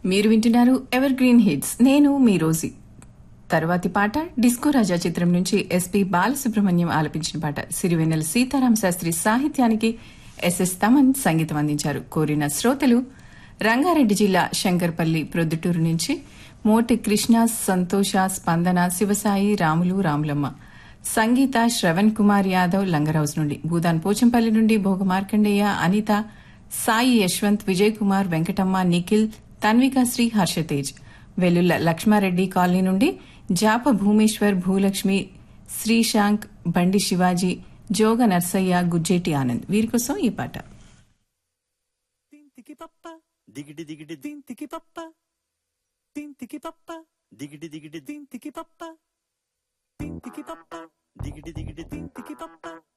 మీరు వింటున్నారు ever green hits నేను మీ రోజీ తర్వాతి పాట డిస్కో రాజా చిత్రం నుంచి ఎస్పి బాలసుబ్రహ్మణ్యం ఆలపించిన పాట సిరివెన్నెల సీతారామ శాస్త్రి సాహిత్యానికి ఎస్ఎస్ తమన్ సంగీతం అందించారు కోరిన శ్రోతలు రంగారెడ్డి జిల్లా శంకర్పల్లి ప్రొద్దుటూరు నుంచి మోటి కృష్ణ సంతోష స్పందన శివసాయి రాములు రాములమ్మ సంగీత శ్రవణ్ కుమార్ యాదవ్ లంగరౌజ్ నుండి భూదాన్ పోచంపల్లి నుండి భోగ మార్కండేయ అనిత సాయి యశ్వంత్ విజయ్ కుమార్ వెంకటమ్మ నిఖిల్ తన్వికాశ్రీ హర్షతేజ్ వెల్లుల్ల లక్ష్మారెడ్డి కాలనీ నుండి జాప భూమేశ్వర్ భూలక్ష్మి శ్రీశాంక్ బండి శివాజీ జోగ నర్సయ్య గుజ్జేటి ఆనంద్ వీరి కోసం ఈ పాట తింతికి పప్ప దిగిడి దిగిడి తింతికి పప్ప తింతికి పప్ప దిగిడి దిగిడి తింతికి పప్ప తింతికి పప్ప దిగిడి దిగిడి తింతికి పప్ప